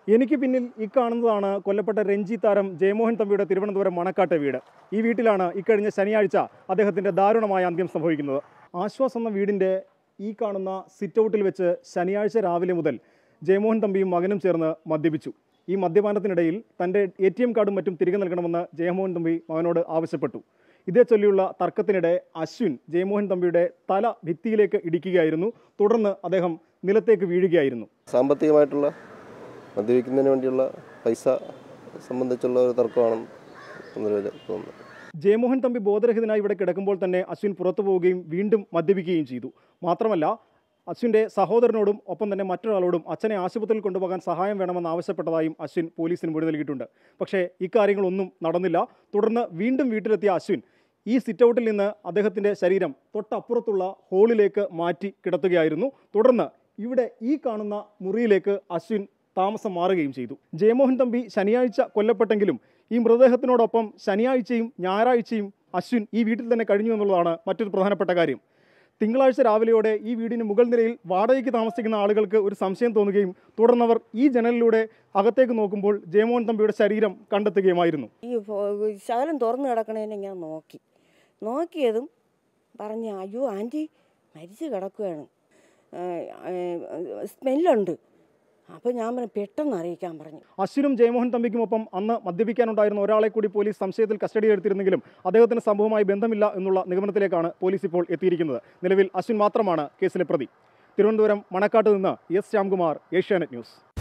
എനിക്ക് പിന്നിൽ ഈ കാണുന്നതാണ് കൊല്ലപ്പെട്ട രഞ്ജി താരം ജയമോഹൻ തമ്പിയുടെ തിരുവനന്തപുരം മണക്കാട്ടെ വീട് ഈ വീട്ടിലാണ് ഇക്കഴിഞ്ഞ ശനിയാഴ്ച അദ്ദേഹത്തിൻ്റെ ദാരുണമായ അന്ത്യം സംഭവിക്കുന്നത് ആശ്വാസ് എന്ന വീടിൻ്റെ ഈ കാണുന്ന സിറ്റ് ഔട്ടിൽ വെച്ച് ശനിയാഴ്ച രാവിലെ മുതൽ ജയമോഹൻ തമ്പിയും മകനും ചേർന്ന് മദ്യപിച്ചു ഈ മദ്യപാനത്തിനിടയിൽ തൻ്റെ എ ടി എം കാർഡും മറ്റും തിരികെ നൽകണമെന്ന് ജയമോഹൻ തമ്പി മകനോട് ആവശ്യപ്പെട്ടു ഇതേ ചൊല്ലിയുള്ള തർക്കത്തിനിടെ അശ്വിൻ ജയമോഹൻ തമ്പിയുടെ തല ഭിത്തിയിലേക്ക് ഇടിക്കുകയായിരുന്നു തുടർന്ന് അദ്ദേഹം നിലത്തേക്ക് വീഴുകയായിരുന്നു സാമ്പത്തികമായിട്ടുള്ള മദ്യപിക്കുന്നതിന് വേണ്ടിയുള്ള പൈസ സംബന്ധിച്ചുള്ള ഒരു തർക്കമാണെന്ന് എന്നൊരു തോന്നുന്നു ജയമോഹൻ തമ്പി ബോധരഹിതനായി ഇവിടെ കിടക്കുമ്പോൾ തന്നെ അശ്വിൻ പുറത്തു പോവുകയും വീണ്ടും മദ്യപിക്കുകയും ചെയ്തു മാത്രമല്ല അശ്വിൻ്റെ സഹോദരനോടും ഒപ്പം തന്നെ മറ്റൊരാളോടും അച്ഛനെ ആശുപത്രിയിൽ കൊണ്ടുപോകാൻ സഹായം വേണമെന്ന് ആവശ്യപ്പെട്ടതായും അശ്വിൻ പോലീസിന് മൊഴി നൽകിയിട്ടുണ്ട് പക്ഷേ ഇക്കാര്യങ്ങളൊന്നും നടന്നില്ല തുടർന്ന് വീണ്ടും വീട്ടിലെത്തിയ അശ്വിൻ ഈ സിറ്റ് ഔട്ടിൽ നിന്ന് അദ്ദേഹത്തിൻ്റെ ശരീരം തൊട്ടപ്പുറത്തുള്ള ഹോളിലേക്ക് മാറ്റി കിടത്തുകയായിരുന്നു തുടർന്ന് ഇവിടെ ഈ കാണുന്ന മുറിയിലേക്ക് അശ്വിൻ താമസം മാറുകയും ചെയ്തു ജയമോഹൻ തമ്പി ശനിയാഴ്ച കൊല്ലപ്പെട്ടെങ്കിലും ഈ മൃതദേഹത്തിനോടൊപ്പം ശനിയാഴ്ചയും ഞായറാഴ്ചയും അശ്വിൻ ഈ വീട്ടിൽ തന്നെ കഴിഞ്ഞു എന്നുള്ളതാണ് മറ്റൊരു പ്രധാനപ്പെട്ട കാര്യം തിങ്കളാഴ്ച രാവിലെയോടെ ഈ വീടിന് മുകൾ നിലയിൽ വാടകയ്ക്ക് താമസിക്കുന്ന ആളുകൾക്ക് ഒരു സംശയം തോന്നുകയും തുടർന്നവർ ഈ ജനലിലൂടെ അകത്തേക്ക് നോക്കുമ്പോൾ ജയമോഹൻ തമ്പിയുടെ ശരീരം കണ്ടെത്തുകയുമായിരുന്നു ഈ ഫോ- ശകലം തുറന്നു കിടക്കണേനെ ഞാൻ നോക്കി നോക്കിയതും പറഞ്ഞു അയ്യോ ആൻറ്റി മരിച്ച് കിടക്കുകയാണ് സ്മെല്ലുണ്ട് അപ്പോൾ ഞാൻ പറഞ്ഞു പെട്ടെന്ന് അറിയിക്കാൻ പറഞ്ഞു അശ്വിനും ജയമോഹൻ തമ്പിക്കുമൊപ്പം അന്ന് മദ്യപിക്കാനുണ്ടായിരുന്ന ഒരാളെ കൂടി പോലീസ് സംശയത്തിൽ കസ്റ്റഡിയിലെടുത്തിരുന്നെങ്കിലും അദ്ദേഹത്തിന് സംഭവവുമായി ബന്ധമില്ല എന്നുള്ള നിഗമനത്തിലേക്കാണ് പോലീസ് ഇപ്പോൾ എത്തിയിരിക്കുന്നത് നിലവിൽ അശ്വിൻ മാത്രമാണ് കേസിലെ പ്രതി തിരുവനന്തപുരം മണക്കാട്ട് നിന്ന് എസ് ശ്യാംകുമാർ ഏഷ്യാനെറ്റ് ന്യൂസ്